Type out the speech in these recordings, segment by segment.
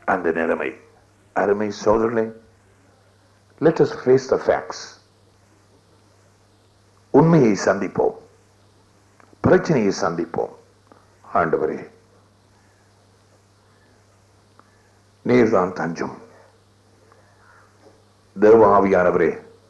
அந்த நிலைமை அருமை சோதரர்களே let us face the facts உண்மையை சந்திப்போம் பிரச்சனையை சந்திப்போம் ஆண்டவரே நீர்தான் தஞ்சம் தேவ ஆவியானவரே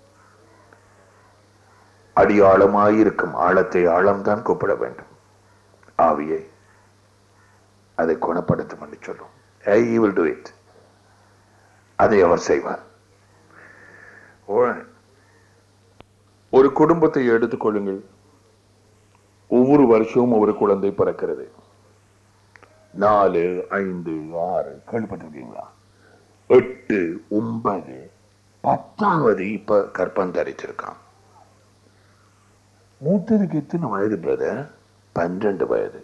அடியாழமாயிருக்கும் ஆழத்தை ஆழம்தான் கூப்பிட வேண்டும் ஆவியை அதை குணப்படுத்தும் என்று சொல்லும் he will do it அதை அவர் செய்வார் Alright. ஒரு குடும்பத்தை எடுத்துக்கொள்ளுங்கள் ஒவ்வொரு வருஷமும் ஒரு குழந்தை பிறக்கிறது நாலு ஐந்து ஆறு கேள்விப்பட்டிருக்கீங்களா எட்டு ஒன்பது பத்தாவது இப்ப கற்பம் தரிச்சிருக்கான் மூத்ததுக்கு எத்தனை வயது பிரதர் பன்னிரண்டு வயது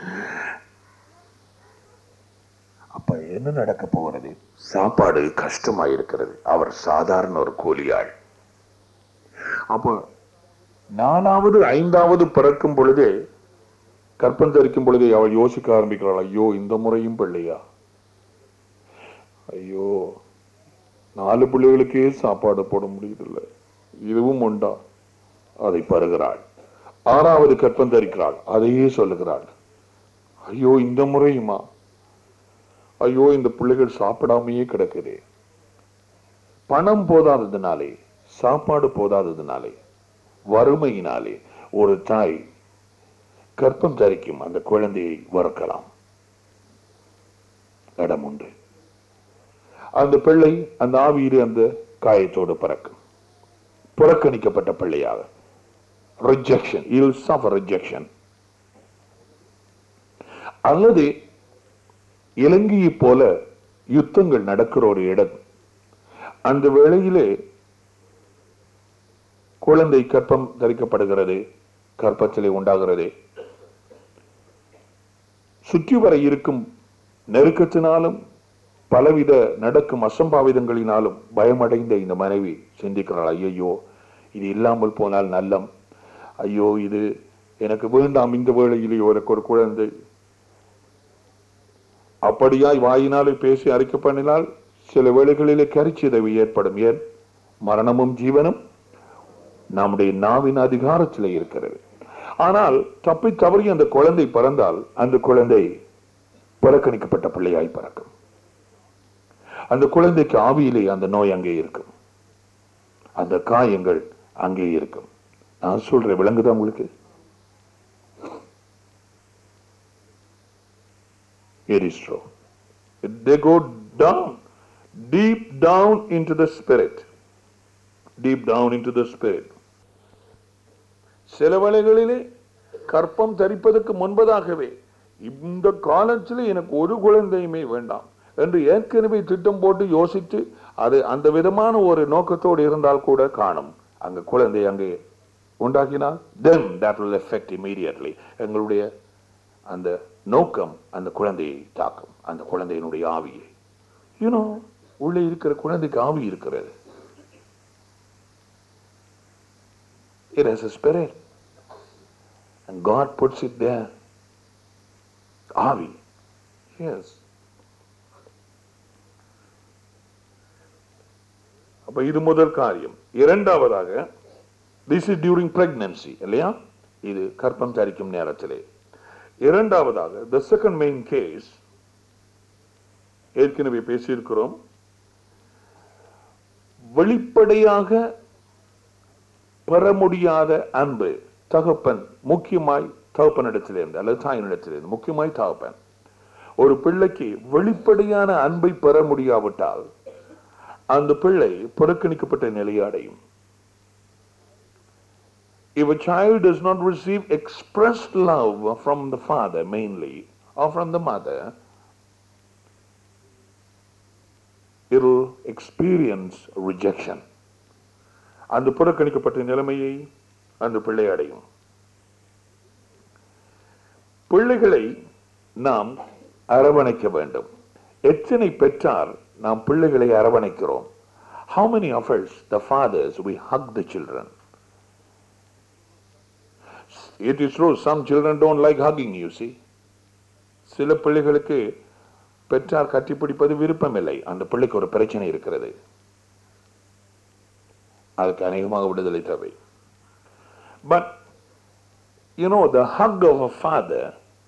அப்ப என்ன நடக்க போகிறது சாப்பாடு கஷ்டமா இருக்கிறது அவர் சாதாரண ஒரு கூலியாள் அப்ப நாலாவது ஐந்தாவது பிறக்கும் பொழுதே கற்பம் தரிக்கும் பொழுதே அவள் யோசிக்க ஆரம்பிக்கிறாள் ஐயோ இந்த முறையும் பிள்ளையா ஐயோ நாலு பிள்ளைகளுக்கே சாப்பாடு போட முடியுதில்லை இதுவும் உண்டா அதை பருகிறாள் ஆறாவது கற்பம் தரிக்கிறாள் அதையே சொல்லுகிறாள் ஐயோ இந்த முறையுமா ஐயோ இந்த பிள்ளைகள் சாப்பிடாமையே கிடக்குதே பணம் போதாததுனாலே சாப்பாடு போதாததுனாலே வறுமையினாலே ஒரு தாய் கற்பம் தரிக்கும் அந்த குழந்தையை வறுக்கலாம் இடம் உண்டு அந்த பிள்ளை அந்த ஆவியிலே அந்த காயத்தோடு பிறக்கும் புறக்கணிக்கப்பட்ட பிள்ளையாக ரிஜெக்ஷன் இல் சஃபர் ரிஜெக்ஷன் அல்லது இலங்கையை போல யுத்தங்கள் நடக்கிற ஒரு இடம் அந்த வேளையிலே குழந்தை கற்பம் தரிக்கப்படுகிறது கற்பச்சிலை உண்டாகிறது சுற்றி வர இருக்கும் நெருக்கத்தினாலும் பலவித நடக்கும் அசம்பாவிதங்களினாலும் பயமடைந்த இந்த மனைவி சிந்திக்கிறாள் ஐயோ இது இல்லாமல் போனால் நல்லம் ஐயோ இது எனக்கு வேண்டாம் இந்த வேளையிலே எனக்கு ஒரு குழந்தை அப்படியாய் வாயினாலே பேசி அறிக்கை பண்ணினால் சில வேளைகளிலே கரிச்சிதவி ஏற்படும் ஏன் மரணமும் ஜீவனும் நம்முடைய நாவின் அதிகாரத்தில் இருக்கிறது ஆனால் தப்பி தவறி அந்த குழந்தை பிறந்தால் அந்த குழந்தை புறக்கணிக்கப்பட்ட பிள்ளையாய் பிறக்கும் அந்த குழந்தைக்கு ஆவியிலே அந்த நோய் அங்கே இருக்கும் அந்த காயங்கள் அங்கே இருக்கும் நான் சொல்றேன் விளங்குதா உங்களுக்கு It is true. They go down, deep down into the spirit. Deep down into the spirit. சில வேளைகளிலே கற்பம் தரிப்பதற்கு முன்பதாகவே இந்த காலத்தில் எனக்கு ஒரு குழந்தையுமே வேண்டாம் என்று ஏற்கனவே திட்டம் போட்டு யோசித்து அது அந்த விதமான ஒரு நோக்கத்தோடு இருந்தால் கூட காணும் அங்க குழந்தை அங்கே உண்டாக்கினால் then that will affect immediately எங்களுடைய அந்த நோக்கம் அந்த குழந்தையை தாக்கும் அந்த குழந்தையினுடைய ஆவியை யூனோ உள்ளே இருக்கிற குழந்தைக்கு ஆவி இருக்கிறது It has a spirit. And God puts it there. ஆவி Yes. அப்ப இது முதல் காரியம் இரண்டாவதாக திஸ் இஸ் டியூரிங் பிரெக்னன்சி இல்லையா இது கற்பம் தரிக்கும் நேரத்திலே இரண்டாவதாக த செகண்ட் மெயின் கேஸ் ஏற்கனவே பேசியிருக்கிறோம் வெளிப்படையாக பெற முடியாத அன்பு தகப்பன் முக்கியமாய் தகப்பனிடத்திலிருந்து அல்லது தாயினிடத்திலிருந்து முக்கியமாய் தகப்பன் ஒரு பிள்ளைக்கு வெளிப்படையான அன்பை பெற முடியாவிட்டால் அந்த பிள்ளை புறக்கணிக்கப்பட்ட நிலையை அடையும் If a child does not receive expressed love from the father mainly or from the mother, it will experience rejection. அந்த புறக்கணிக்கப்பட்ட நிலைமையை அந்த பிள்ளை அடையும் பிள்ளைகளை நாம் அரவணைக்க வேண்டும் எத்தனை பெற்றார் நாம் பிள்ளைகளை அரவணைக்கிறோம் How many of us, the fathers, we hug the children? It is true, some children don't like hugging, you see. சில பிள்ளைகளுக்கு பெற்றார் கட்டிப்பிடிப்பது விருப்பமில்லை அந்த பிள்ளைக்கு ஒரு பிரச்சனை இருக்கிறது அதுக்கு அநேகமாக விடுதலை தேவை but you know the hug of a father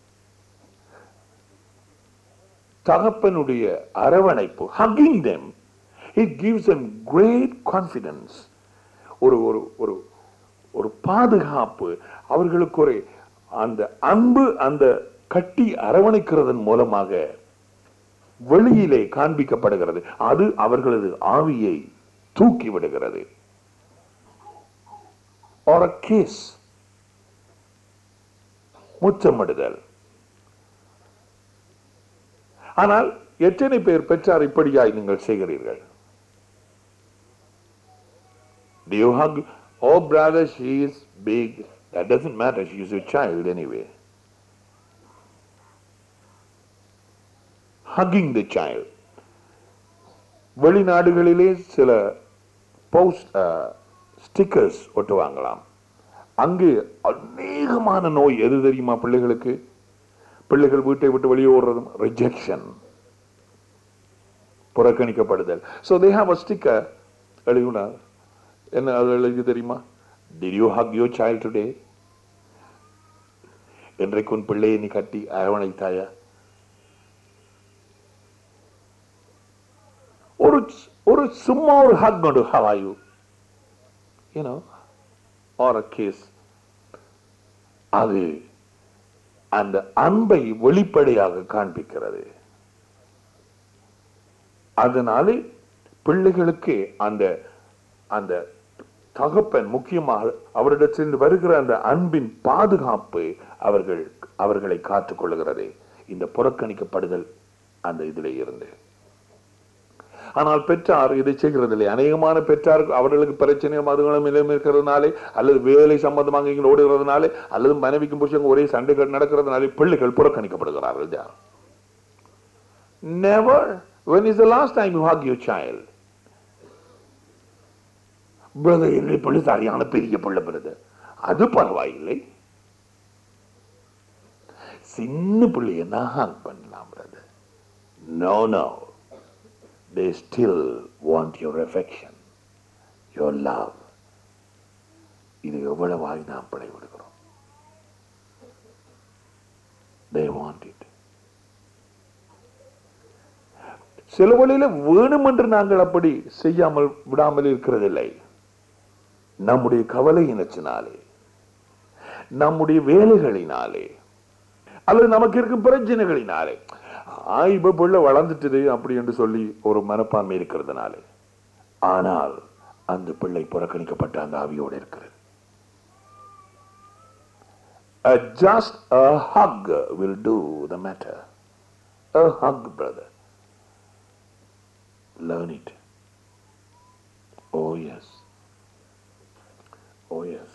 தகப்பனுடைய அரவணைப்பு hugging them it gives them great confidence ஒரு ஒரு ஒரு ஒரு பாதுகாப்பு அவர்களுக்கு ஒரு அந்த அன்பு அந்த கட்டி அரவணைக்கிறதன் மூலமாக வெளியிலே காண்பிக்கப்படுகிறது அது அவர்களது ஆவியை தூக்கி விடுகிறது or a kiss முத்தமிடுதல் ஆனால் எத்தனை பேர் பெற்றார் இப்படியாய் நீங்கள் செய்கிறீர்கள் Do you hug? Oh, brother, she is big. That doesn't matter. She is your child anyway. Hugging the child. வெளிநாடுகளிலே சில போஸ்ட் ஸ்டிக்கர்ஸ் ஒட்டுவாங்களாம் அங்கு அநேகமான நோய் எது தெரியுமா பிள்ளைகளுக்கு பிள்ளைகள் வீட்டை விட்டு வெளியே ஓடுறதும் ரிஜெக்ஷன் புறக்கணிக்கப்படுதல் so they have a sticker எழுதினா என்ன அது எழுதி தெரியுமா did you hug your child today இன்றைக்கு உன் பிள்ளையை நீ கட்டி அரவணைத்தாயா ஒரு ஒரு சும்மா ஒரு ஹக் கொண்டு how are you you know are a case அது அந்த அன்பை வெளிப்படையாக காண்பிக்கிறது அதனாலே பிள்ளைகளுக்கு அந்த அந்த தகப்பன் முக்கியமாக அவரிடத்திலிருந்து வருகிற அந்த அன்பின் பாதுகாப்பு அவர்கள் அவர்களை காத்துக் கொள்ளுகிறது இந்த புறக்கணிக்கப்படுதல் அந்த இதிலே இருந்து ஆனால் பெற்றார் இதை செய்கிறதில்லை அநேகமான பெற்றார் அவர்களுக்கு பிரச்சனையும் அதுகளும் இடம் இருக்கிறதுனாலே அல்லது வேலை சம்பந்தமாக இங்கே ஓடுகிறதுனாலே அல்லது மனைவிக்கும் புருஷங்க ஒரே சண்டைகள் நடக்கிறதுனாலே பிள்ளைகள் புறக்கணிக்கப்படுகிறார்கள் யார் never when is the last time you hug your child brother என்னுடைய பிள்ளை சரியான பெரிய பிள்ளை பிரதர் அது பரவாயில்லை சின்ன பிள்ளைய நான் ஹக் பண்ணலாம் brother no no they still want your affection, your love. இது எவ்வளவாய் நாம் பிழை விடுகிறோம் they want it சில வழியில வேணும் என்று நாங்கள் அப்படி செய்யாமல் விடாமல் இருக்கிறதில்லை நம்முடைய கவலையினச்சினாலே நம்முடைய வேலைகளினாலே அல்லது நமக்கு இருக்கும் பிரச்சனைகளினாலே ஆ, இப்ப பிள்ளை வளர்ந்துட்டுது அப்படி என்று சொல்லி ஒரு மனப்பான்மை இருக்கிறதுனாலே ஆனால் அந்த பிள்ளை புறக்கணிக்கப்பட்ட அந்த ஆவியோடு இருக்கிறது A just a hug will do the matter. A hug, brother. Learn it. Oh, yes. Oh, yes.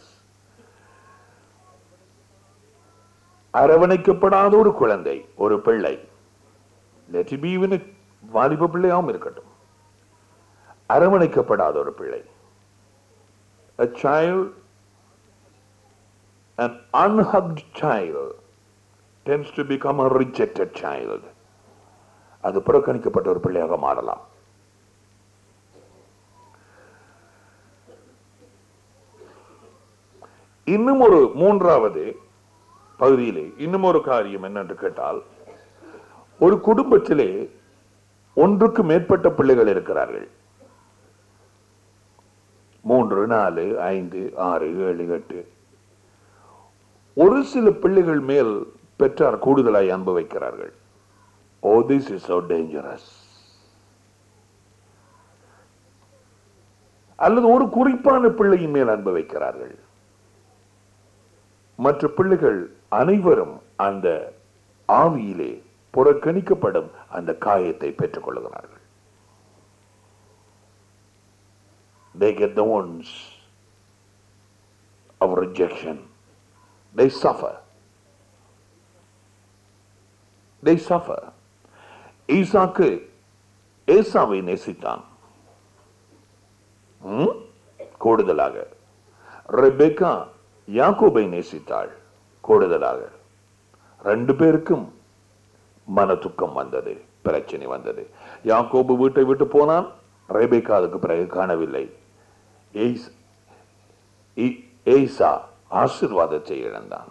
அரவணைக்கப்படாத ஒரு குழந்தை ஒரு பிள்ளை லெட் பி இவன் வாலிப பிள்ளையாவும் இருக்கட்டும் அரவணைக்கப்படாத ஒரு பிள்ளை a child an unhugged child tends to become a rejected child அது புறக்கணிக்கப்பட்ட ஒரு பிள்ளையாக மாறலாம் இன்னும் ஒரு மூன்றாவது பகுதியிலே இன்னும் ஒரு காரியம் என்னென்று கேட்டால் ஒரு குடும்பத்திலே ஒன்றுக்கு மேற்பட்ட பிள்ளைகள் இருக்கிறார்கள் மூன்று நாலு ஐந்து ஆறு ஏழு எட்டு ஒரு சில பிள்ளைகள் மேல் பெற்றார் கூடுதலாய் அன்பு வைக்கிறார்கள் oh this is so dangerous அல்லது ஒரு குறிப்பான பிள்ளையின் மேல் அன்பு வைக்கிறார்கள் மற்ற பிள்ளைகள் அனைவரும் அந்த ஆவியிலே புறக்கணிக்கப்படும் அந்த காயத்தை பெற்றுக் கொள்கிறார்கள் they get the wounds of rejection they suffer they suffer ஈசாக்கு ஏசாவை நேசித்தான் ம்? கூடுதலாக ரெபேக்கா யாக்கோபை நேசித்தாள் கூடுதலாக ரெண்டு பேருக்கும் மன துக்கம் வந்தது பிரச்சனை வந்தது யாக்கோபு வீட்டை விட்டு போனான் ரெபேக்கா அதுக்கு பிறகு காணவில்லை ஏஸ்- ஏ- ஏசா ஆசீர்வாதத்தை இழந்தான்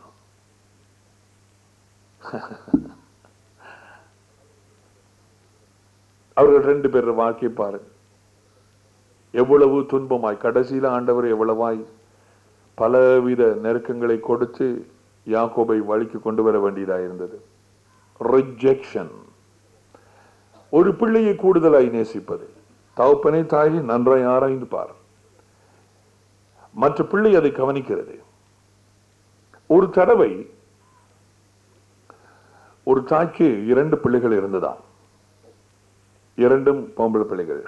அவர்கள் ரெண்டு பேர் வாழ்க்கை பாருங்க எவ்வளவு துன்பமாய் கடைசியில ஆண்டவர் எவ்வளவாய் பலவித நெருக்கங்களை கொடுத்து யாக்கோபை வழிக்கு கொண்டு வர வேண்டியதாக இருந்தது ரிஜெக்ஷன் ஒரு பிள்ளையை கூடுதலாய் நேசிப்பது தகப்பனை தாயை நன்றாய் ஆராய்ந்து பார் மற்ற பிள்ளை அதை கவனிக்கிறது ஒரு தடவை ஒரு தாய்க்கு இரண்டு பிள்ளைகள் இருந்ததாம் இரண்டும் பொம்பளை பிள்ளைகள்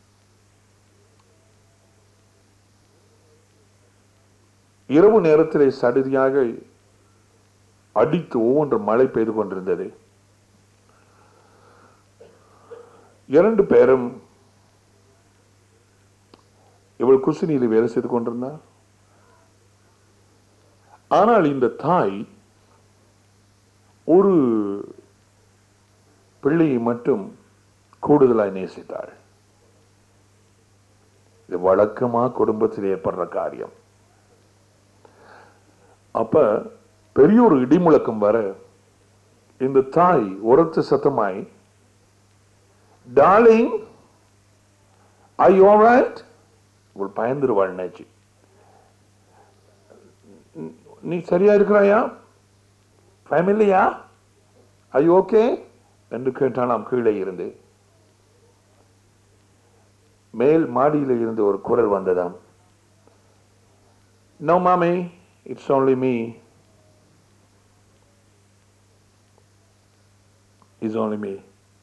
இரவு நேரத்திலே சடுதியாக அடித்து ஒவ்வொன்று மழை பெய்து கொண்டிருந்தது இரண்டு பேரும் இவள் குசினியில் வேலை செய்து கொண்டிருந்தார் ஆனால் இந்த தாய் ஒரு பிள்ளையை மட்டும் கூடுதலாய் நேசித்தாள் இது வழக்கமா குடும்பத்தில் ஏற்படுற காரியம் அப்ப பெரிய ஒரு இடிமுழக்கம் வர இந்த தாய் உரத்து சத்தமாய் டார்லிங் ஐ ஆல்ரைட் இவள் பயந்துருவாள் நினைச்சு நீ சரியா இருக்கிறாயா ஃபேமிலியா ஐ ஓகே என்று கேட்டானாம் கீழே இருந்து மேல் மாடியில இருந்து ஒரு குரல் வந்ததாம் நோ மாமி it's only me is only me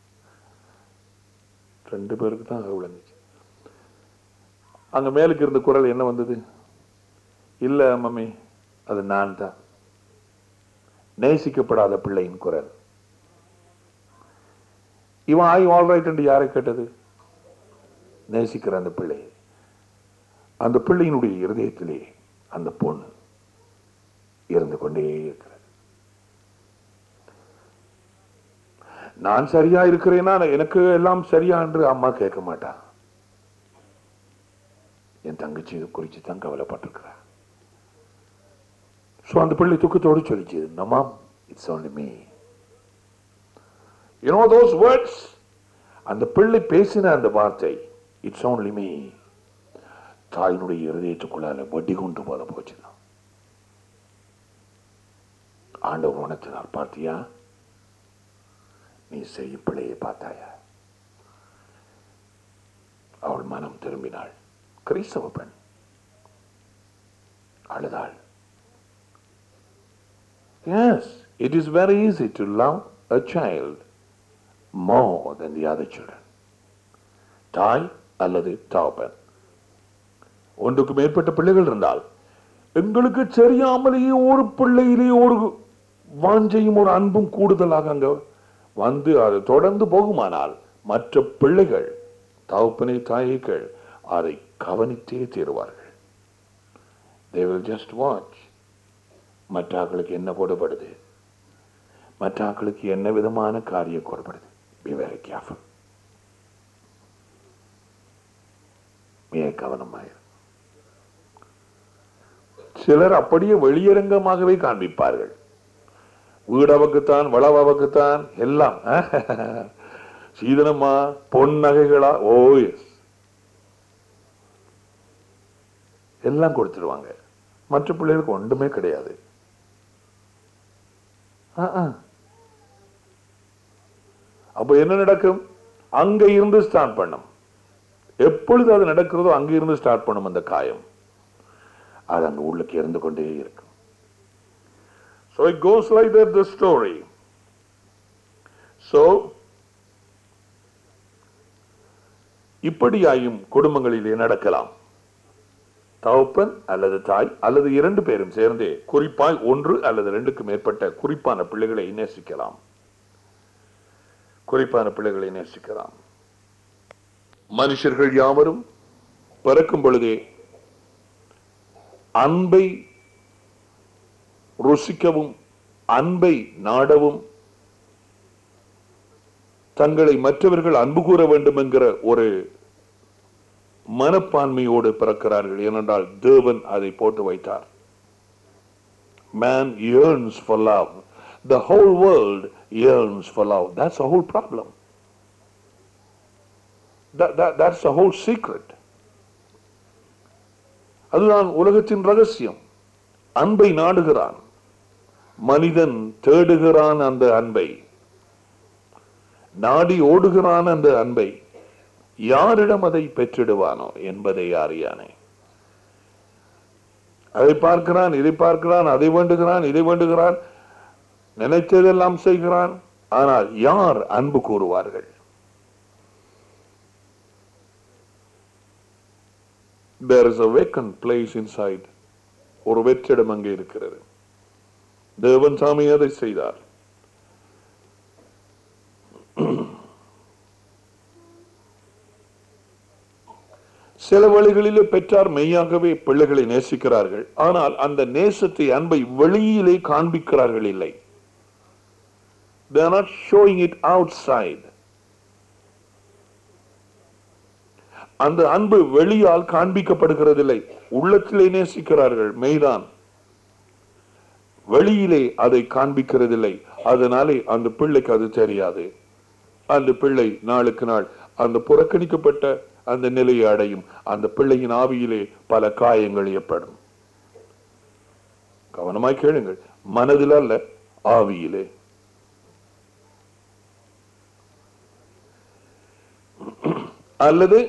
ரெண்டு பேருக்கு தான் அது விளங்குச்சு அங்க மேலுக்கு இருந்த குரல் என்ன வந்தது இல்ல மம்மி அது நான் தான் நேசிக்கப்படாத பிள்ளையின் குரல் இவன் ஆய் ஆல்ரைட் என்று யாரை கேட்டது நேசிக்கிற அந்த பிள்ளை அந்த பிள்ளையினுடைய இருதயத்திலே அந்த பொண்ணு இருந்து கொண்டே இருக்கிறது நான் சரியா இருக்கிறேனா எனக்கு எல்லாம் சரியா என்று அம்மா கேட்க மாட்டா என் தங்கச்சி இது குறித்து தான் கவலைப்பட்டிருக்கிறா ஸோ அந்த பிள்ளை துக்கத்தோடு சொல்லிச்சு நமாம் it's only me you know those words அந்த பிள்ளை பேசின அந்த வார்த்தை இட்ஸ் only மீ தாயினுடைய இருதயத்துக்குள்ளால வட்டி கொண்டு போல போச்சுதான் ஆண்டவர் உணர்த்தினார் பார்த்தியா நீ செய்யும் பிள்ளையை பார்த்தாயா அவள் மனம் திரும்பினாள் கிறிஸ்தவ பெண் அழுதாள் Yes, it is very easy to love a child more than the other children. தாய் அல்லது தகப்பன் ஒன்றுக்கு மேற்பட்ட பிள்ளைகள் இருந்தால் எங்களுக்கு தெரியாமலேயே ஒரு பிள்ளையிலே ஒரு வாஞ்சையும் ஒரு அன்பும் கூடுதலாக அங்க வந்து அது தொடர்ந்து போகுமானால் மற்ற பிள்ளைகள் தகப்பனை தாய்கள் அதை கவனித்தே தீருவார்கள் they will just watch மற்ற ஆக்களுக்கு என்ன போடப்படுது மற்ற ஆக்களுக்கு என்ன விதமான காரியம் கொடுப்படுது பி வெரி கேர்ஃபுல் மிக கவனமாயிரு சிலர் அப்படியே வெளியரங்கமாகவே காண்பிப்பார்கள் வீடவக்குத்தான் வளவக்குத்தான் எல்லாம் சீதனமா பொன் நகைகளா ஓ எஸ் எல்லாம் கொடுத்துருவாங்க மற்ற பிள்ளைகளுக்கு ஒன்றுமே கிடையாது ஆ, ஆ. அப்ப என்ன நடக்கும் அங்க இருந்து ஸ்டார்ட் பண்ணும் எப்பொழுது அது நடக்கிறதோ அங்க இருந்து ஸ்டார்ட் பண்ணும் அந்த காயம் அது அங்க உள்ளுக்கு இருந்து கொண்டே இருக்கும் So it goes like that, the story. So, இப்படியாயும் குடும்பங்களிலே நடக்கலாம் தகப்பன் அல்லது தாய் அல்லது இரண்டு பேரும் சேர்ந்தே குறிப்பாய் ஒன்று அல்லது ரெண்டுக்கு மேற்பட்ட குறிப்பான பிள்ளைகளை நேசிக்கலாம் குறிப்பான பிள்ளைகளை நேசிக்கலாம் மனுஷர்கள் யாவரும் பிறக்கும் பொழுதே அன்பை ருசிக்கவும் அன்பை நாடவும் தங்களை மற்றவர்கள் அன்பு கூற வேண்டும் என்கிற ஒரு மனப்பான்மையோடு பிறக்கிறார்கள் ஏனென்றால் தேவன் அதை போட்டு வைத்தார் man yearns for love the whole world yearns for love that's the whole problem that, that, that's the whole secret அதுதான் உலகத்தின் ரகசியம் அன்பை நாடுகிறான் மனிதன் தேடுகிறான் அந்த அன்பை நாடி ஓடுகிறான் அந்த அன்பை யாரிடம் அதை பெற்றிடுவானோ என்பதை அறியானே அதை பார்க்கிறான் இதை பார்க்கிறான் அதை வேண்டுகிறான் இதை வேண்டுகிறான் நினைத்ததெல்லாம் செய்கிறான் ஆனால் யார் அன்பு கூறுவார்கள் there is a vacant place inside ஒரு வெற்றிடம் அங்கே இருக்கிறது தேவன் சாமி அதை செய்தார் சில வழிகளிலே பெற்றார் மெய்யாகவே பிள்ளைகளை நேசிக்கிறார்கள் ஆனால் அந்த நேசத்தை அன்பை வெளியிலே காண்பிக்கிறார்கள் இல்லை they are not showing it outside அந்த அன்பு வெளியால் காண்பிக்கப்படுகிறதில்லை உள்ளத்திலே நேசிக்கிறார்கள் மெய்தான் வெளியிலே அதை காண்பிக்கிறதில்லை அதனாலே அந்த பிள்ளைக்கு அது தெரியாது அந்த பிள்ளை நாளுக்கு நாள் அந்த புறக்கணிக்கப்பட்ட அந்த நிலையை அடையும் அந்த பிள்ளையின் ஆவியிலே பல காயங்கள் ஏற்படும் கவனமாய் கேளுங்கள் மனதில் அல்ல ஆவியிலே அல்லது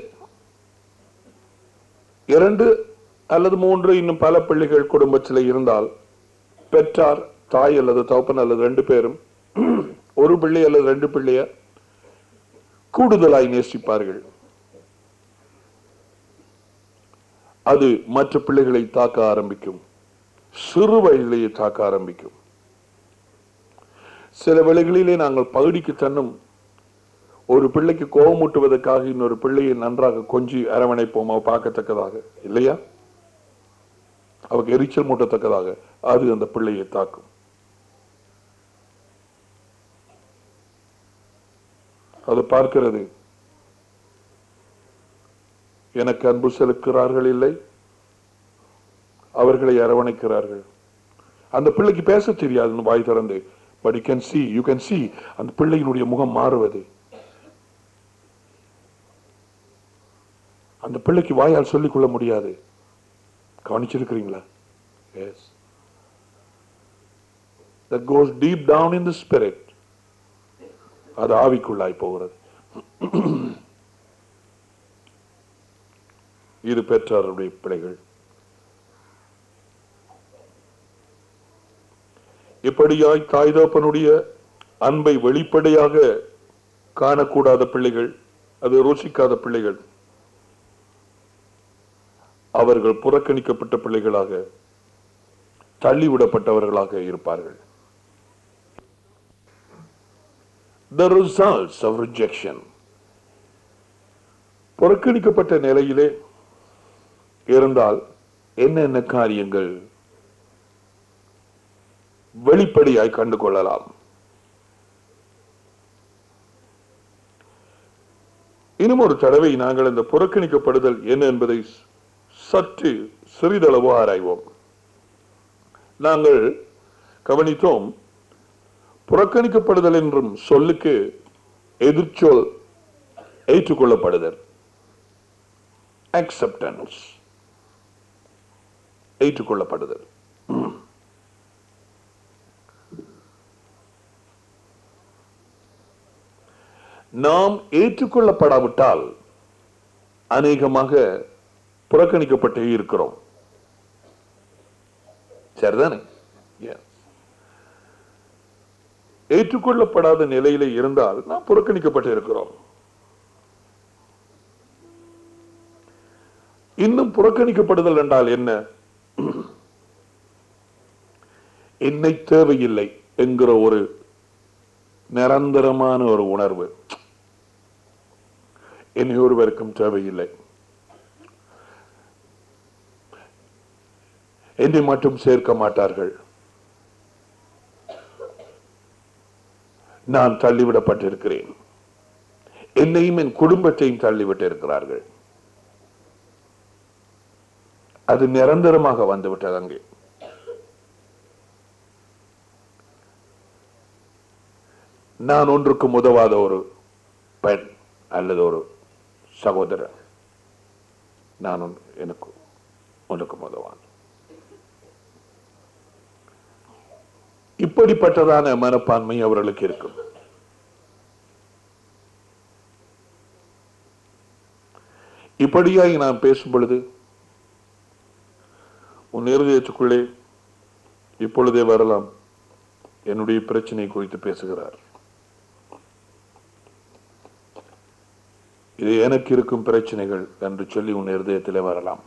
இரண்டு அல்லது மூன்று இன்னும் பல பிள்ளைகள் குடும்பத்தில் இருந்தால் பெற்றார் தாய் அல்லது தகப்பன் அல்லது ரெண்டு பேரும் ஒரு பிள்ளை அல்லது ரெண்டு பிள்ளைய கூடுதலாய் நேசிப்பார்கள் அது மற்ற பிள்ளைகளை தாக்க ஆரம்பிக்கும் சிறு வயதிலேயே தாக்க ஆரம்பிக்கும் சில வேளைகளிலே நாங்கள் பகுதிக்கு தன்னும் ஒரு பிள்ளைக்கு கோபமூட்டுவதற்காக இன்னொரு பிள்ளையை நன்றாக கொஞ்சி அரவணைப்போம் அவ பார்க்கத்தக்கதாக இல்லையா அவருக்கு எரிச்சல் மூட்டத்தக்கதாக அது அந்த பிள்ளையை தாக்கும் அது பார்க்கிறது எனக்கு அன்பு செலுத்துகிறார்கள் இல்லை அவர்களை அரவணைக்கிறார்கள் அந்த பிள்ளைக்கு பேச தெரியாது வாய் திறந்து but you can see you can see அந்த பிள்ளையினுடைய முகம் மாறுவது அந்த பிள்ளைக்கு வாயால் சொல்லிக் கொள்ள முடியாது கவனிச்சிருக்கிறீங்களா yes that goes deep down in the spirit அது ஆவிக்குள்ளாய் போகிறது இது பெற்றாருடைய பிள்ளைகள் இப்படியாய் தாய் தகப்பனுடைய அன்பை வெளிப்படையாக காணக்கூடாத பிள்ளைகள் அது ருசிக்காத பிள்ளைகள் அவர்கள் புறக்கணிக்கப்பட்ட பிள்ளைகளாக தள்ளிவிடப்பட்டவர்களாக இருப்பார்கள் the results of rejection புறக்கணிக்கப்பட்ட நிலையிலே இருந்தால் என்னென்ன காரியங்கள் வெளிப்படையாய் கண்டு கொள்ளலாம் இன்னும் ஒரு தடவை நாங்கள் இந்த புறக்கணிக்கப்படுதல் என்ன என்பதை சற்று சிறிதளவு ஆராய்வோம் நாங்கள் கவனித்தோம் புறக்கணிக்கப்படுதல் என்றும் சொல்லுக்கு எதிர்ச்சொல் ஏற்றுக்கொள்ளப்படுதல் அக்செப்டன்ஸ் ஏற்றுக்கொள்ளப்படுதல் நாம் ஏற்றுக்கொள்ளப்படாவிட்டால் அநேகமாக புறக்கணிக்கப்பட்டே இருக்கிறோம் சரிதானே Yes. ஏற்றுக்கொள்ளப்படாத நிலையில இருந்தால் நாம் புறக்கணிக்கப்பட்டு இருக்கிறோம் இன்னும் புறக்கணிக்கப்படுதல் என்றால் என்ன என்னை தேவையில்லை என்கிற ஒரு நிரந்தரமான ஒரு உணர்வு என்னை ஒருவருக்கும் தேவையில்லை என்னை மட்டும் சேர்க்க மாட்டார்கள் நான் தள்ளிவிடப்பட்டிருக்கிறேன் என்னையும் என் குடும்பத்தையும் தள்ளிவிட்டு இருக்கிறார்கள் அது நிரந்தரமாக வந்துவிட்டது அங்கே நான் ஒன்றுக்கும் உதவாத ஒரு பெண் அல்லது ஒரு சகோதரர் நான் ஒன்று- எனக்கு ஒன்றுக்கும் உதவான் இப்படிப்பட்டதான மனப்பான்மை அவர்களுக்கு இருக்கும் இப்படியாய் நான் பேசும் பொழுது உன் இருதயத்துக்குள்ளே இப்பொழுதே வரலாம் என்னுடைய பிரச்சனை குறித்து பேசுகிறார் இது எனக்கு இருக்கும் பிரச்சனைகள் என்று சொல்லி உன் இருதயத்திலே வரலாம்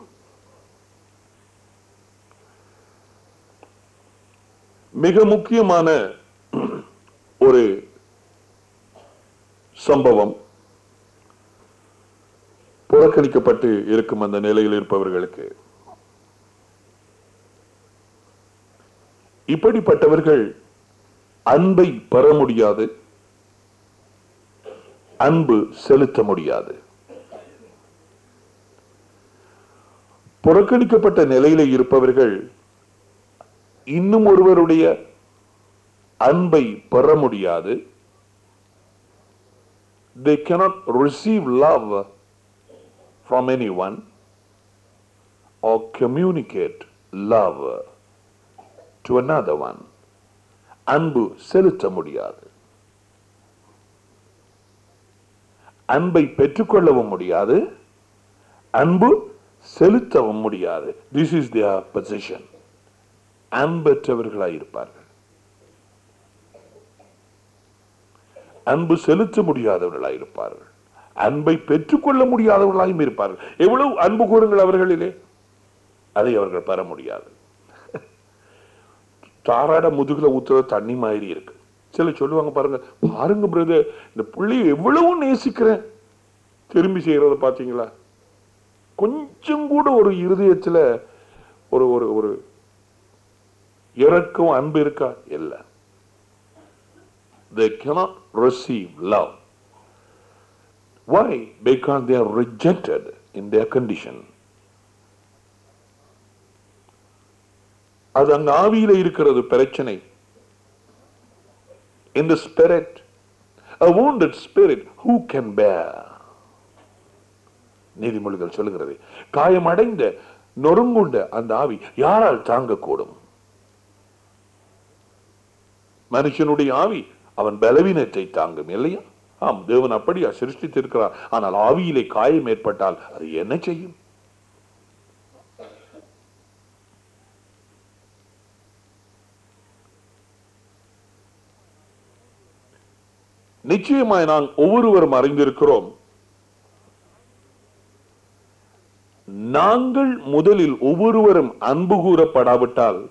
மிக முக்கியமான ஒரு சம்பவம் புறக்கணிக்கப்பட்டு இருக்கும் அந்த நிலையில் இருப்பவர்களுக்கு இப்படிப்பட்டவர்கள் அன்பை பெற முடியாது அன்பு செலுத்த முடியாது புறக்கணிக்கப்பட்ட நிலையில இருப்பவர்கள் இன்னும் ஒருவருடைய அன்பை பெற முடியாது they cannot receive love from anyone or communicate love to another one அன்பு செலுத்த முடியாது அன்பை பெற்றுக்கொள்ளவும் முடியாது அன்பு செலுத்தவும் முடியாது திஸ் இஸ் தியர் பொசிஷன் அன்பற்றவர்களாய் இருப்பார்கள் அன்பு செலுத்த முடியாதவர்களாய் இருப்பார்கள் அன்பை பெற்றுக்கொள்ள முடியாதவர்களாயும் இருப்பார்கள் எவ்வளவு அன்பு கூறுங்கள் அவர்களிலே அதை அவர்கள் பெற முடியாது தாராட முதுகுல ஊத்துற தண்ணி மாதிரி இருக்கு சில சொல்லுவாங்க பாருங்க பாருங்க பிரதர் இந்த புள்ளைய எவ்வளவு நேசிக்கிறேன் திரும்பி செய்யறத பாத்தீங்களா கொஞ்சம் கூட ஒரு இருதயத்துல ஒரு ஒரு ஒரு இறக்கம் அன்பு இருக்கா இல்ல they cannot receive love why because they are rejected in their condition அது அங்க ஆவியில இருக்கிறது பிரச்சனை in the spirit a wounded spirit who can bear நீதிமொழிகள் சொல்லுகிறது காயமடைந்த நொறுங்குண்ட அந்த ஆவி யாரால் தாங்கக்கூடும் மனுஷனுடைய ஆவி அவன் பலவீனத்தை தாங்கும் இல்லையா ஆம் தேவன் அப்படியா சிருஷ்டித்திருக்கிறார் ஆனால் ஆவியிலே காயம் ஏற்பட்டால் அது என்ன செய்யும் நிச்சயமாய் நாம் ஒவ்வொருவரும் அறிந்திருக்கிறோம் நாங்கள் முதலில் ஒவ்வொருவரும் அன்பு கூறப்படாவிட்டால்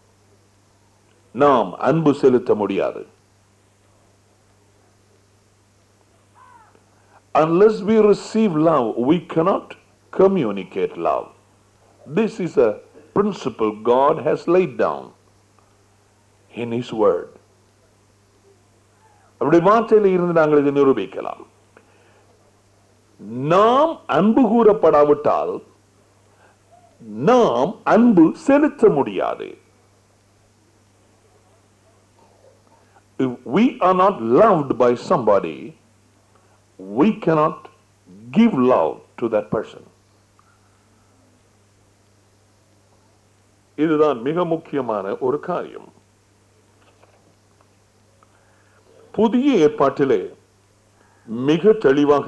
நாம் அன்பு செலுத்த முடியாது unless we receive love we cannot communicate love this is a principle god has laid down in his word அவருடைய வார்த்தையில இருந்து நாங்கள் இதை நிரூபிக்கலாம் நாம் அன்பு கூறப்படாவிட்டால் நாம் அன்பு செலுத்த முடியாது if we are not loved by somebody we cannot give love to that person இதுதான் மிக முக்கியமான ஒரு காரியம் புதிய ஏற்பாட்டிலே மிக தெளிவாக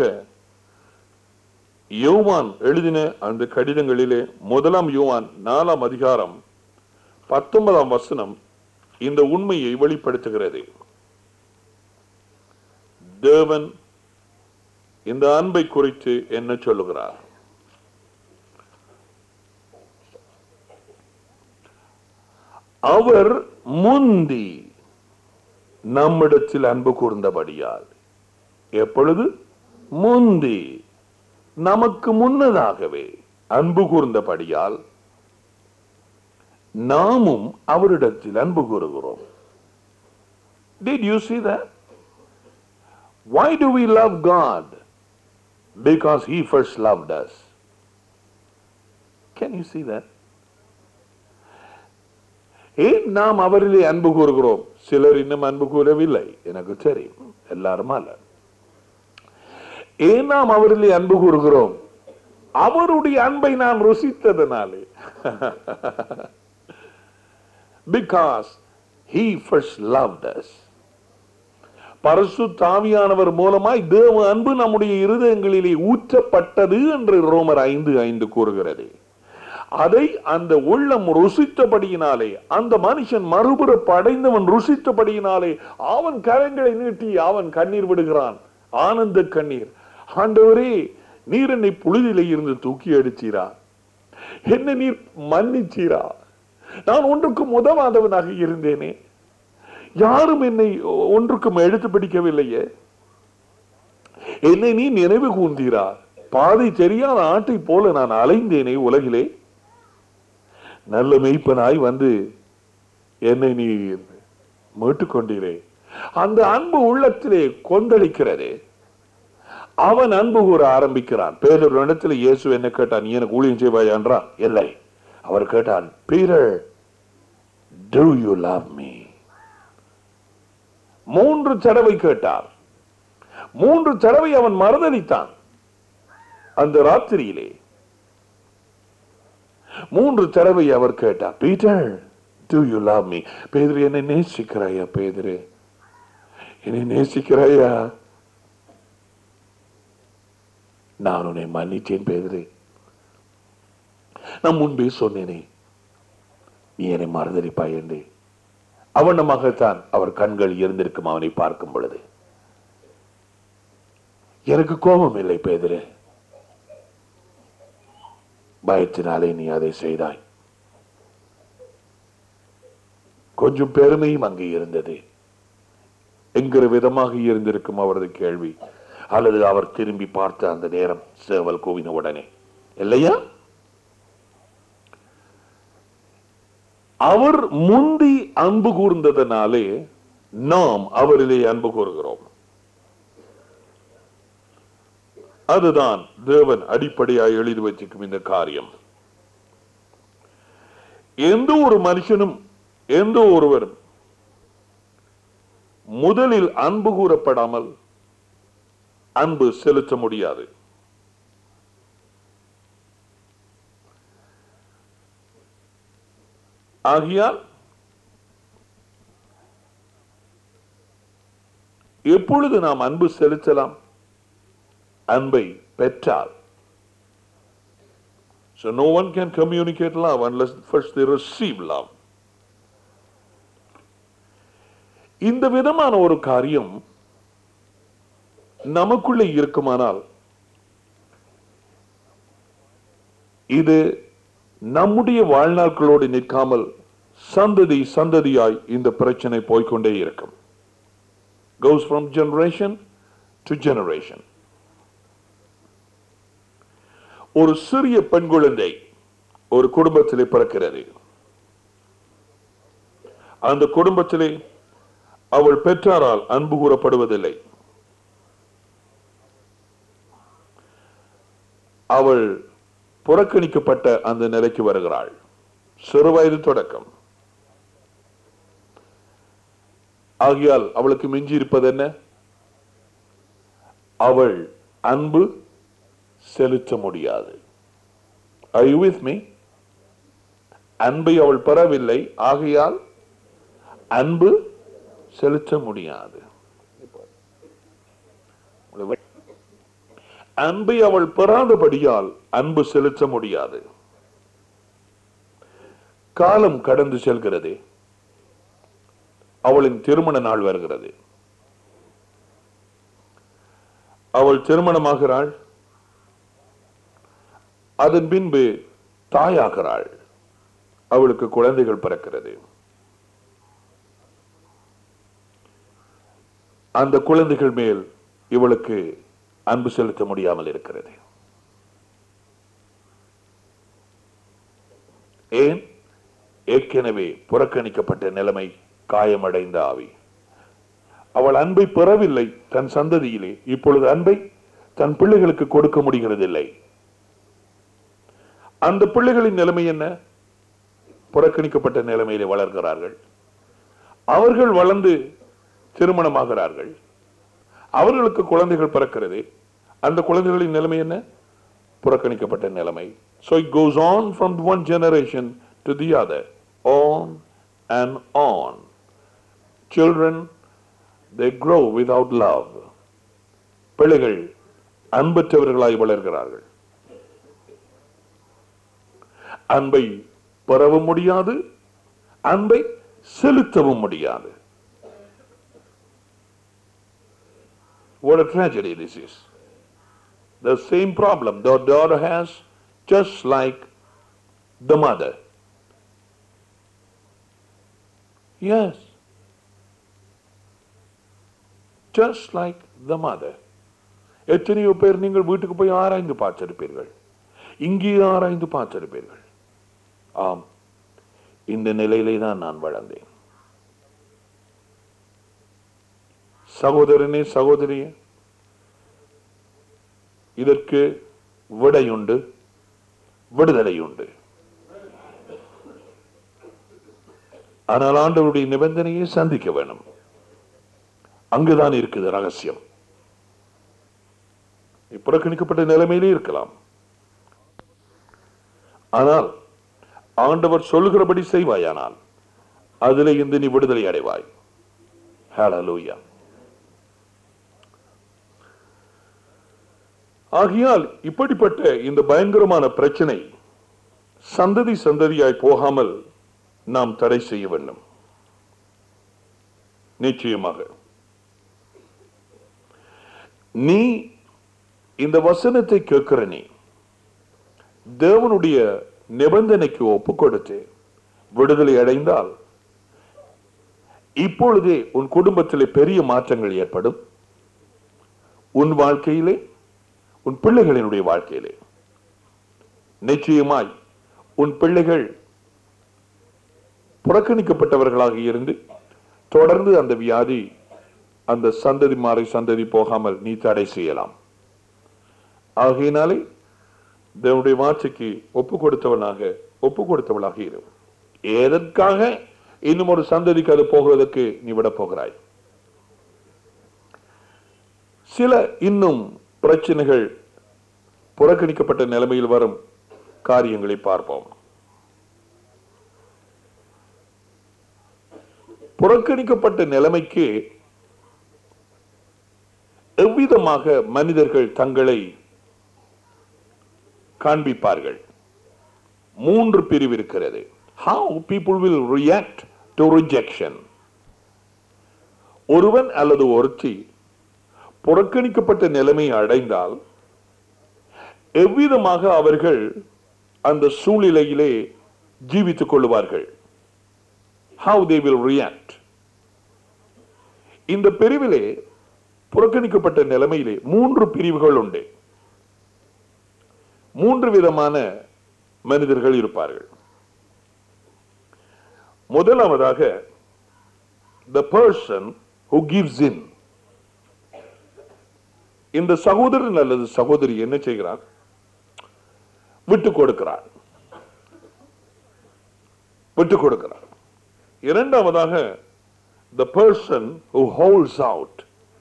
யோவான் எழுதின அந்த கடிதங்களிலே முதலாம் யோவான் நாலாம் அதிகாரம் பத்தொன்பதாம் வசனம் இந்த உண்மையை வெளிப்படுத்துகிறது தேவன் இந்த அன்பை குறித்து என்ன சொல்லுகிறார் அவர் முந்தி நம்மிடத்தில் அன்பு கூர்ந்தபடியால் எப்பொழுது முந்தி நமக்கு முன்னதாகவே அன்பு கூர்ந்தபடியால் நாமும் அவரிடத்தில் அன்பு கூறுகிறோம் Did you see that? Why do we love God Because he first loved us. Can you see that? ஏன் நாம் அவரிலே அன்பு கூறுகிறோம் சிலர் இன்னும் அன்பு கூறவில்லை எனக்கு தெரியும் எல்லாரும் அல்ல ஏன் நாம் அவரிலே அன்பு கூறுகிறோம் அவருடைய அன்பை நாம் ருசித்ததனாலே because he first loved us பரிசு தாவியானவர் மூலமாய் தேவ அன்பு நம்முடைய இருதயங்களிலே ஊற்றப்பட்டது என்று ரோமர் ஐந்து ஐந்து கூறுகிறது அதை அந்த உள்ளம் ருசித்தபடியினாலே அந்த மனுஷன் மறுபுற படைந்தவன் ருசித்தபடியினாலே அவன் கரங்களை நீட்டி அவன் கண்ணீர் விடுகிறான் ஆனந்த கண்ணீர் ஆண்டவரே நீர் என்னை புழுதியிலே இருந்து தூக்கி அடிச்சீரா என்ன நீர் மன்னிச்சீரா நான் ஒன்றுக்கும் உதவாதவனாக இருந்தேனே யாரும் என்னை ஒன்றுக்கும் எழுத்து பிடிக்கவில்லையே என்னை நீ நினைவு கூர்ந்தீரா பாதை தெரியாத ஆட்டை போல நான் அலைந்தேனே உலகிலே நல்ல மெய்ப்பனாய் வந்து என்னை நீ மீட்டுக் கொண்டீரே அந்த அன்பு உள்ளத்திலே கொந்தளிக்கிறது அவன் அன்பு கூற ஆரம்பிக்கிறான் பேரொரு இடத்துல இயேசு என்ன கேட்டான் நீ எனக்கு ஊழியம் செய்வாயா என்றான் இல்லை அவர் கேட்டான் பீரர் do you love me மூன்று தடவை கேட்டார் மூன்று தடவை அவன் மறுதளித்தான் அந்த ராத்திரியிலே மூன்று தடவை அவர் கேட்டார் Peter do you love me பேதுரு என்னை நேசிக்கிறாயா பேதுரு என்னை நேசிக்கிறாயா நான் உன்னை மன்னிச்சேன் பேதுரு நான் முன்பே சொன்னேனே நீ என்னை மறுதளிப்பாய் என்று அவனமாகத்தான் அவர் கண்கள் இருந்திருக்கும் அவனை பார்க்கும் பொழுது எனக்கு கோபம் இல்லை பேதுரு பயத்தினாலே நீ அதை செய்தாய் கொஞ்சம் பெருமையும் அங்கே இருந்தது என்கிற விதமாக இருந்திருக்கும் அவரது கேள்வி அல்லது அவர் திரும்பி பார்த்த அந்த நேரம் சேவல் கூவின உடனே இல்லையா அவர் முந்தி அன்பு கூர்ந்ததனாலே நாம் அவரிலே அன்பு கூறுகிறோம் அதுதான் தேவன் அடிப்படையாய் எழுதி வச்சிருக்கும் இந்த காரியம் எந்த ஒரு மனுஷனும் எந்த ஒருவரும் முதலில் அன்பு கூறப்படாமல் அன்பு செலுத்த முடியாது ஆகியால் எப்பொழுது நாம் அன்பு செலுத்தலாம் அன்பை பெற்றால் So no one can communicate love unless first they receive love. இந்த விதமான ஒரு காரியம் நமக்குள்ளே இருக்குமானால் இது நம்முடைய வாழ்நாட்களோடு நிற்காமல் சந்ததி சந்ததியாய் இந்த பிரச்சனை போய்க்கொண்டே இருக்கும் goes from generation to generation ஒரு சிறிய பெண் குழந்தை ஒரு குடும்பத்திலே பிறக்கிறது அந்த குடும்பத்திலே அவள் பெற்றாரால் அன்பு கூறப்படுவதில்லை அவள் புறக்கணிக்கப்பட்ட அந்த நிலைக்கு வருகிறாள் சிறு வயது தொடக்கம் ஆகியால் அவளுக்கு மிஞ்சி இருப்பது என்ன அவள் அன்பு செலுத்த முடியாது Are you with me? அன்பை அவள் பெறவில்லை ஆகையால் அன்பு செலுத்த முடியாது அன்பை அவள் பெறாதபடியால் அன்பு செலுத்த முடியாது காலம் கடந்து செல்கிறது அவளின் திருமண நாள் வருகிறது அவள் திருமணமாகிறாள் அதன் பின்பு தாயாகிறாள் அவளுக்கு குழந்தைகள் பிறக்கிறது அந்த குழந்தைகள் மேல் இவளுக்கு அன்பு செலுத்த முடியாமல் இருக்கிறது ஏன் ஏற்கனவே புறக்கணிக்கப்பட்ட நிலைமை காயமடைந்த ஆவி அவள் அன்பை பெறவில்லை தன் சந்ததியிலே இப்பொழுது அன்பை தன் பிள்ளைகளுக்கு கொடுக்க முடிகிறதில்லை அந்த பிள்ளைகளின் நிலைமை என்ன புறக்கணிக்கப்பட்ட நிலைமையிலே வளர்கிறார்கள் அவர்கள் வளர்ந்து திருமணமாகிறார்கள் அவர்களுக்கு குழந்தைகள் பிறக்கிறது அந்த குழந்தைகளின் நிலைமை என்ன புறக்கணிக்கப்பட்ட நிலைமை so it goes on from one generation to the other on and on children they grow without love பிள்ளைகள் அன்பற்றவர்களாய் வளர்கிறார்கள் அன்பை பெறவும் முடியாது அன்பை செலுத்தவும் முடியாது What a tragedy this is. The same problem the daughter has, just like the mother. Yes. Just like the mother. எத்தனையோ பேர் நீங்கள் வீட்டுக்கு போய் ஆராய்ந்து பார்த்திருப்பீர்கள் இங்கே ஆராய்ந்து பார்த்திருப்பீர்கள் ஆம் இந்த நிலையிலே தான் நான் வளர்ந்தேன் சகோதரனே சகோதரியே இதற்கு விடையுண்டு விடுதலையுண்டு ஆனால் ஆண்டவருடைய நிபந்தனையை சந்திக்க வேணும் அங்குதான் இருக்குது ரகசியம் நீ புறக்கணிக்கப்பட்ட நிலைமையிலே இருக்கலாம் ஆனால் ஆண்டவர் சொல்லுகிறபடி செய்வாயானால் அதிலே இருந்து நீ விடுதலை அடைவாய் ஹalleluya ஆகையால் இப்படிப்பட்ட இந்த பயங்கரமான பிரச்சனை சந்ததி சந்ததியாய் போகாமல் நாம் தடை செய்ய வேண்டும் நிச்சயமாக நீ இந்த வசனத்தை கேட்கிற நீ தேவனுடைய நிபந்தனைக்கு ஒப்பு கொடுத்து விடுதலை அடைந்தால் இப்பொழுதே உன் குடும்பத்திலே பெரிய மாற்றங்கள் ஏற்படும் உன் வாழ்க்கையிலே உன் பிள்ளைகளினுடைய வாழ்க்கையிலே நிச்சயமாய் உன் பிள்ளைகள் புறக்கணிக்கப்பட்டவர்களாக இருந்து தொடர்ந்து அந்த வியாதி அந்த சந்ததி மாறி சந்ததி போகாமல் நீ தடை செய்யலாம் ஆகையினாலே தேவனுடைய வார்த்தைக்கு ஒப்பு கொடுத்தவனாக ஒப்பு கொடுத்தவளாக இரு எதற்காக இன்னும் ஒரு சந்ததிக்கு அது போகிறதுக்கு நீ விட போகிறாய் சில இன்னும் பிரச்சனைகள் புறக்கணிக்கப்பட்ட நிலைமையில் வரும் காரியங்களை பார்ப்போம் புறக்கணிக்கப்பட்ட நிலைமைக்கு எவ்விதமாக மனிதர்கள் தங்களை காண்பிப்பார்கள் மூன்று பிரிவு இருக்கிறது how people will react to rejection ஒருவன் அல்லது ஒருத்தி புறக்கணிக்கப்பட்ட நிலைமை அடைந்தால் எவ்விதமாக அவர்கள் அந்த சூழ்நிலையிலே ஜீவித்துக் கொள்வார்கள் how they will react இந்த பிரிவிலே புறக்கணிக்கப்பட்ட நிலைமையிலே மூன்று பிரிவுகள் உண்டு மூன்று விதமான மனிதர்கள் இருப்பார்கள் முதலாவதாக the person who gives in இந்த சகோதரன் அல்லது சகோதரி என்ன செய்கிறார் விட்டு கொடுக்கிறார் விட்டு கொடுக்கிறார் இரண்டாவதாக the person who holds out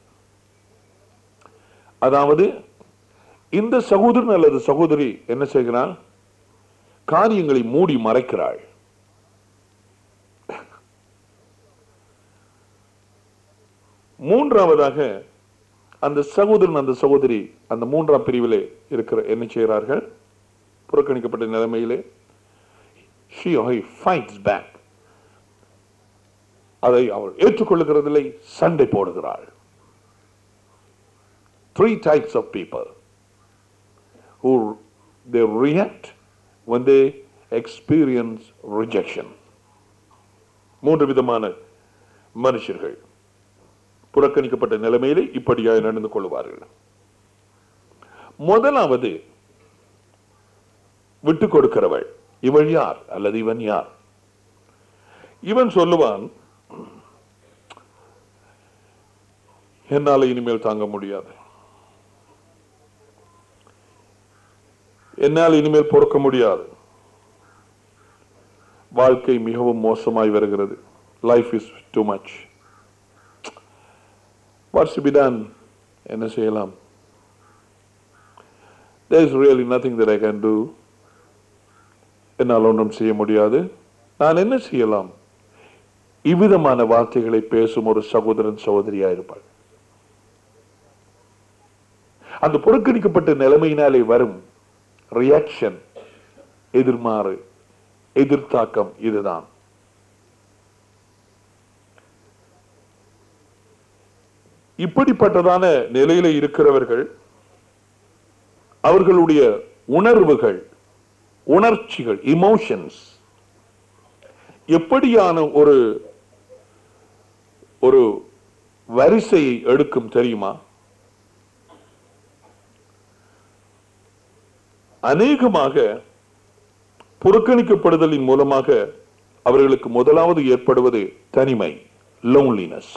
அதாவது இந்த சகோதரன் அல்லது சகோதரி என்ன செய்கிறார் காரியங்களை மூடி மறைக்கிறாள் மூன்றாவதாக அந்த சகோதரன் அந்த சகோதரி அந்த மூன்றாம் பிரிவிலே இருக்கிற என்ன செய்கிறார்கள் புறக்கணிக்கப்பட்ட நிலைமையிலே she or he fights back அதை அவள் ஏற்றுக்கொள்ளுகிறதில்லை சண்டை போடுகிறாள் three types of people who they react when they experience rejection மூன்று விதமான மனுஷர்கள் புறக்கணிக்கப்பட்ட நிலைமையிலே இப்படியாய் நடந்து கொள்வார்கள் முதலாவது விட்டு கொடுக்கிறவள் இவள் யார் அல்லது இவன் யார் இவன் சொல்லுவான் என்னால இனிமேல் தாங்க முடியாது என்னால் இனிமேல் பொறுக்க முடியாது வாழ்க்கை மிகவும் மோசமாய் வருகிறது life is too much what's be done என்ன செய்யலாம் there is really nothing that I can do என்னால் ஒன்றும் செய்ய முடியாது நான் என்ன செய்யலாம் இவ்விதமான வார்த்தைகளை பேசும் ஒரு சகோதரன் சகோதரியா இருப்பாள் அந்த புறக்கணிக்கப்பட்ட நிலைமையினாலே வரும் ரியாக்ஷன் எதிர்மாறு எதிர்த்தாக்கம் இதுதான் இப்படிப்பட்டதான நிலையில இருக்கிறவர்கள் அவர்களுடைய உணர்வுகள் உணர்ச்சிகள் இமோஷன்ஸ் எப்படியான ஒரு ஒரு வரிசையை எடுக்கும் தெரியுமா அநேகமாக புறக்கணிக்கப்படுதலின் மூலமாக அவர்களுக்கு முதலாவது ஏற்படுவது தனிமை லோன்லினஸ்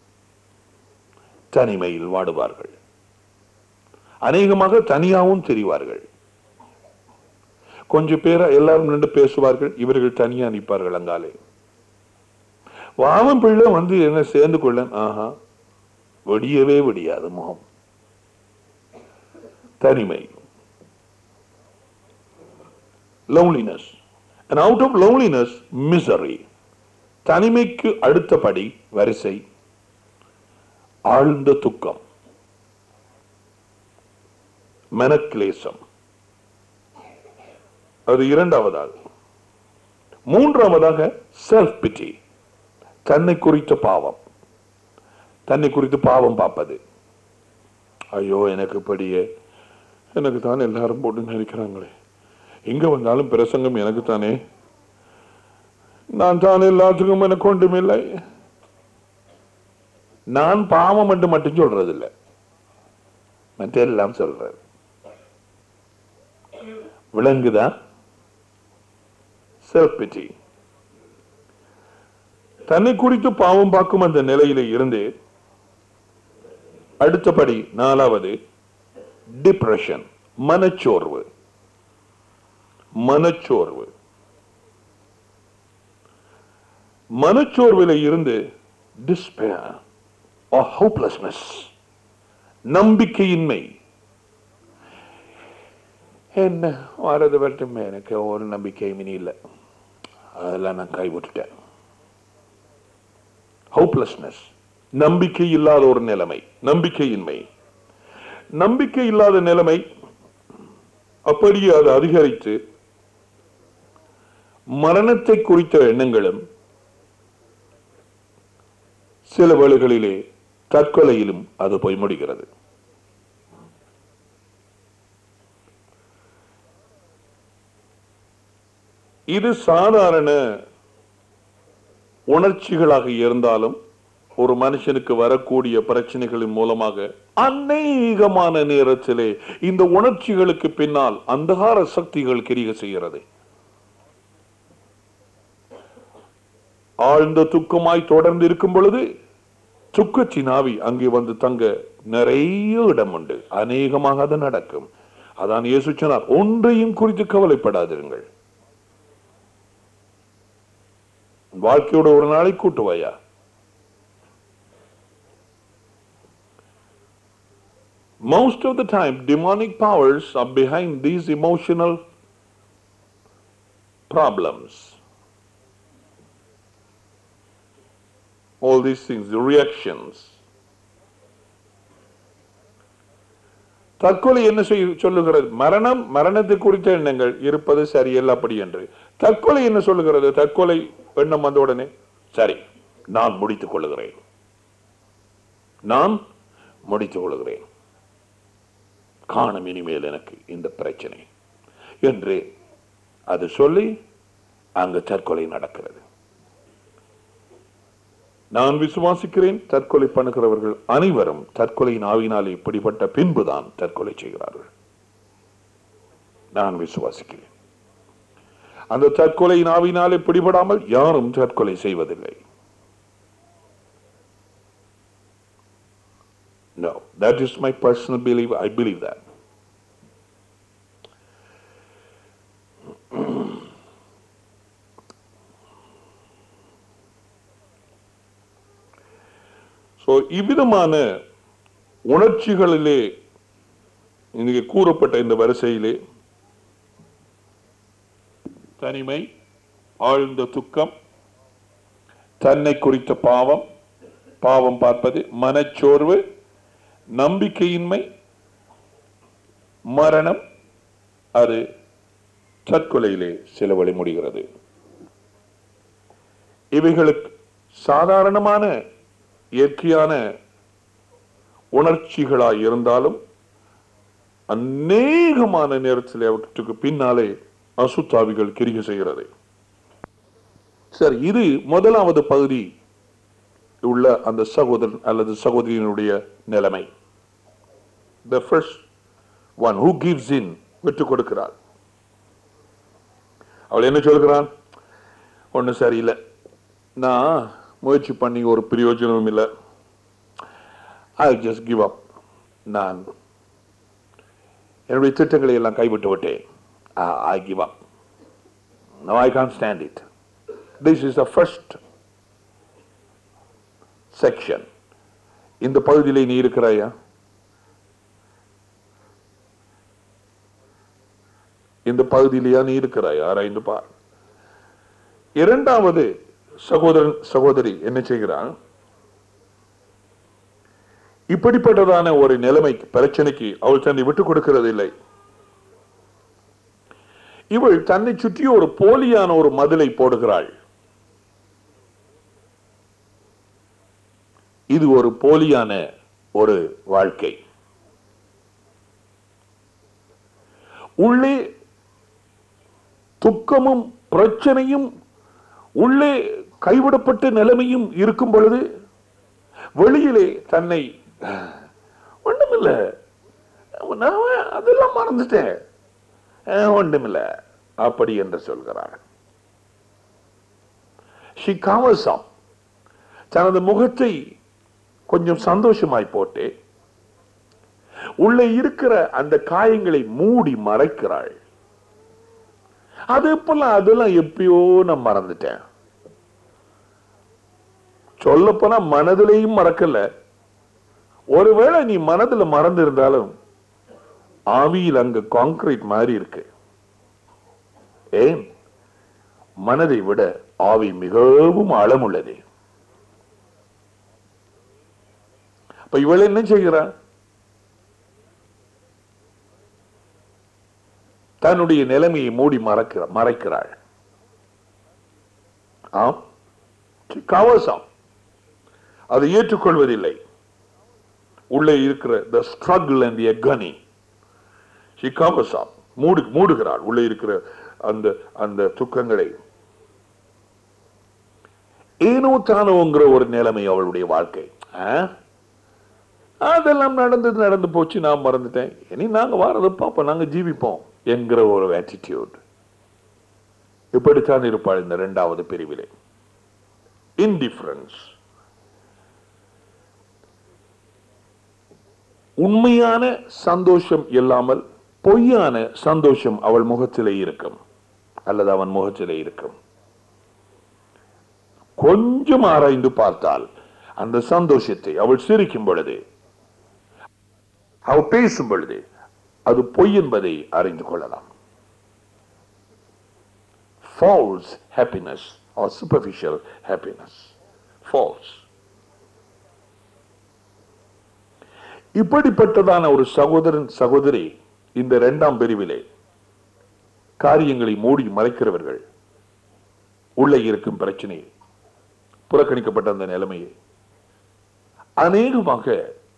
தனிமையில் வாடுவார்கள் அநேகமாக தனியாகவும் தெரிவார்கள் கொஞ்சம் பேர எல்லாரும் நின்று பேசுவார்கள் இவர்கள் தனியா நிற்பார்கள் அங்காலே வாமன் பிள்ளை வந்து என்ன சேர்ந்து கொள்ள ஆஹா வெடியவே வெடியாது முகம் தனிமை loneliness and out of loneliness misery தனிமைக்கு அடுத்தபடி வரிசை ஆழ்ந்த துக்கம் மனக்லேசம் அது இரண்டாவதாக மூன்றாவதாக செல்ஃப் பிட்டி தன்னை குறித்த பாவம் தன்னை குறித்து பாவம் பார்ப்பது ஐயோ எனக்கு படியே எனக்கு தான் எல்லாரும் போட்டு நினைக்கிறாங்களே எங்க வந்தாலும் பிரசங்கம் எனக்கு தானே நான் தான் எல்லாத்துக்கும் எனக்கு ஒன்றுமில்லை நான் பாவம் என்று மட்டும் சொல்றது இல்லை மற்றெல்லாம் சொல்றது விளங்குதா செல்ஃப் பிட்டி தன்னை குறித்து பாவம் பார்க்கும் அந்த நிலையில இருந்து அடுத்தபடி நாலாவது டிப்ரெஷன் மனச்சோர்வு மனச்சோர்வு மனச்சோர்வில இருந்து டிஸ்பேர் ஹோப்லெஸ்னஸ் நம்பிக்கையின்மை என்ன வரது வரட்டுமே எனக்கு ஒரு நம்பிக்கையும் இனி இல்லை அதெல்லாம் நான் கைவிட்டுட்டேன் ஹோப்லெஸ்னஸ் நம்பிக்கை இல்லாத ஒரு நிலைமை நம்பிக்கையின்மை நம்பிக்கை இல்லாத நிலைமை அப்படியே அது அதிகரித்து மரணத்தை குறித்த எண்ணங்களும் சில வேளைகளிலே தற்கொலையிலும் அது போய் முடிகிறது இது சாதாரண உணர்ச்சிகளாக இருந்தாலும் ஒரு மனுஷனுக்கு வரக்கூடிய பிரச்சனைகளின் மூலமாக அநேகமான நேரத்திலே இந்த உணர்ச்சிகளுக்கு பின்னால் அந்தகார சக்திகள் கிரிக செய்கிறது ஆழ்ந்த துக்கமாய் தொடர்ந்து இருக்கும் பொழுது துக்கத்தின் ஆவி அங்கே வந்து தங்க நிறைய இடம் உண்டு அநேகமாக அது நடக்கும் அதான் இயேசு சொன்னார் ஒன்றையும் குறித்து கவலைப்படாதிருங்கள் வாழ்க்கையோட ஒரு நாளை கூட்டுவாயா Most of the time, demonic powers are behind these emotional problems. All these things, the reactions. தற்கொலை என்ன செய்ய சொல்லுகிறது மரணம் மரணத்தை குறித்த எண்ணங்கள் இருப்பது சரியல்ல அப்படி என்று தற்கொலை என்ன சொல்லுகிறது தற்கொலை எண்ணம் வந்த உடனே சரி நான் முடித்துக் கொள்ளுகிறேன் நான் முடித்துக் கொள்ளுகிறேன் காணும் இனிமேல் எனக்கு இந்த பிரச்சனை என்று அது சொல்லி அங்கு தற்கொலை நடக்கிறது நான் விசுவாசிக்கிறேன் தற்கொலை பண்ணுகிறவர்கள் அனைவரும் தற்கொலையின் ஆவினாலே இப்படிப்பட்ட பின்புதான் தற்கொலை செய்கிறார்கள் நான் விசுவாசிக்கிறேன் அந்த தற்கொலையின் ஆவினாலே பிடிபடாமல் யாரும் தற்கொலை செய்வதில்லை No, that is my personal belief. I believe that. So இவ்விதமான உணர்ச்சிகளிலே இங்கே கூறப்பட்ட இந்த வரிசையிலே தனிமை ஆழ்ந்த துக்கம் தன்னை குறித்த பாவம் பாவம் பார்ப்பது மனச்சோர்வு நம்பிக்கையின்மை மரணம் அது தற்கொலையிலே செலவழி முடிகிறது இவைகளுக்கு சாதாரணமான இயற்கையான உணர்ச்சிகளாய் இருந்தாலும் அநேகமான நேரத்தில் அவற்றுக்கு பின்னாலே அசுத்தாவிகள் கிரிகை செய்கிறது சரி இது முதலாவது பகுதி உள்ள அந்த சகோதரன் அல்லது சகோதரியினுடைய நிலைமை the first one who gives in விட்டுக் கொடுக்கிறாள் அவள் என்ன சொல்கிறான் ஒன்றும் சரியில்லை நான் முயற்சி பண்ணி ஒரு பிரயோஜனமும் இல்லை ஐ ஜஸ்ட் கிவ் அப் நான் என்னுடைய திட்டங்களை எல்லாம் கைவிட்டு விட்டேன் I give up no I can't stand it this is the first section இந்த பகுதியிலே நீ இருக்கிறாயா இந்த பகுதியிலேயா நீ இருக்கிறாய் ஆராய்ந்து பார் இரண்டாவது சகோதரன் சகோதரி என்ன செய்கிறான் இப்படிப்பட்டதான ஒரு நிலைமைக்கு பிரச்சனைக்கு அவள் தன்னை விட்டுக் கொடுக்கிறது இல்லை இவள் தன்னை சுற்றி ஒரு போலியான ஒரு மதிலை போடுகிறாள் இது ஒரு போலியான ஒரு வாழ்க்கை உள்ளே துக்கமும் பிரச்சனையும் உள்ளே கைவிடப்பட்ட நிலைமையும் இருக்கும் பொழுது வெளியிலே தன்னை ஒண்ணுமில்ல நான் அதெல்லாம் மறந்துட்டேன் அஹ், ஒண்ணுமில்ல அப்படி என்று சொல்கிறார் ஷி காமசம் தனது முகத்தை கொஞ்சம் சந்தோஷமாய் போட்டு உள்ளே இருக்கிற அந்த காயங்களை மூடி மறைக்கிறாள் அது இப்பெல்லாம் அதெல்லாம் எப்பயோ நான் மறந்துட்டேன் சொல்லப்போனா மனதிலையும் மறக்கல ஒருவேளை நீ மனதுல மறந்து இருந்தாலும் ஆவியில் அங்க கான்கிரீட் மாதிரி இருக்கு ஏன் மனதை விட ஆவி மிகவும் ஆழமுள்ளது அப்ப இவள் என்ன செய்கிறாள் தன்னுடைய நிலைமையை மூடி மறக்கிற மறைக்கிறாள் ஆம் கவசம் அதை ஏற்றுக்கொள்வதில்லை உள்ளே இருக்கிற the struggle and the agony she கவசம் மூடு மூடுகிறாள் உள்ளே இருக்கிற அந்த அந்த துக்கங்களை ஏனோ தானோங்கிற ஒரு நிலைமை அவளுடைய வாழ்க்கை ஆ? அதெல்லாம் நடந்தது நடந்து போச்சு நான் மறந்துட்டேன் இனி நாங்க வாரது பார்ப்போம் நாங்க ஜீவிப்போம் என்கிற ஒரு ஆட்டிடியூட் இப்படித்தான் இருப்பாள் இந்த இரண்டாவது பிரிவிலே இன்டிஃபரன்ஸ் உண்மையான சந்தோஷம் இல்லாமல் பொய்யான சந்தோஷம் அவள் முகத்திலே இருக்கும் அல்லது அவன் முகத்திலே இருக்கும் கொஞ்சம் ஆராய்ந்து பார்த்தால் அந்த சந்தோஷத்தை அவள் சிரிக்கும் பொழுது அவள் பேசும் பொழுது அது பொய் என்பதை அறிந்து கொள்ளலாம் false happiness or superficial happiness false இப்படிப்பட்டதான ஒரு சகோதரன் சகோதரி இந்த இரண்டாம் பிரிவிலே காரியங்களை மூடி மறைக்கிறவர்கள் உள்ளே இருக்கும் பிரச்சனையை புறக்கணிக்கப்பட்ட அந்த நிலைமையை அநேகமாக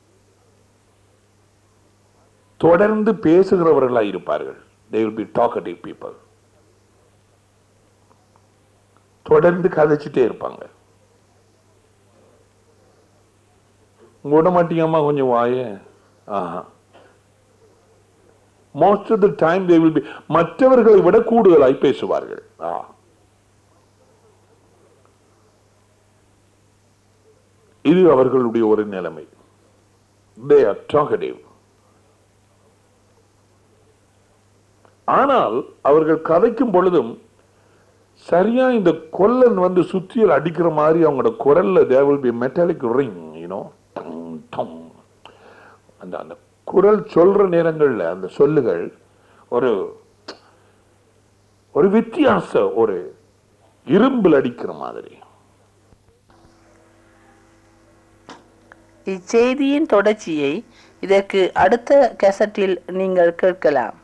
தொடர்ந்து பேசுகிறவர்களாய் இருப்பார்கள் they will be talkative people தொடர்ந்து கதைச்சிட்டே இருப்பாங்க விட மாட்டீங்கம்மா கொஞ்சம் வாயே ஆஹா most of the time they will be மற்றவர்களை விட கூடுதலாய் பேசுவார்கள் ஆ இது அவர்களுடைய ஒரு நிலைமை தே ஆர் டாக்கடிவ் ஆனால் அவர்கள் கதைக்கும் பொழுதும் சரியா இந்த கொல்லன் வந்து சுத்தியல் அடிக்கிற மாதிரி அவங்களோட குரல்ல there will be metallic ring you know டங் டங் அந்த அந்த குரல் சொல்ற நேரங்கள்ல அந்த சொல்லுகள் ஒரு ஒரு வித்தியாச ஒரு இரும்பில் அடிக்கிற மாதிரி இச்செய்தியின் தொடர்ச்சியை இதற்கு அடுத்த கேசட்டில் நீங்கள் கேட்கலாம்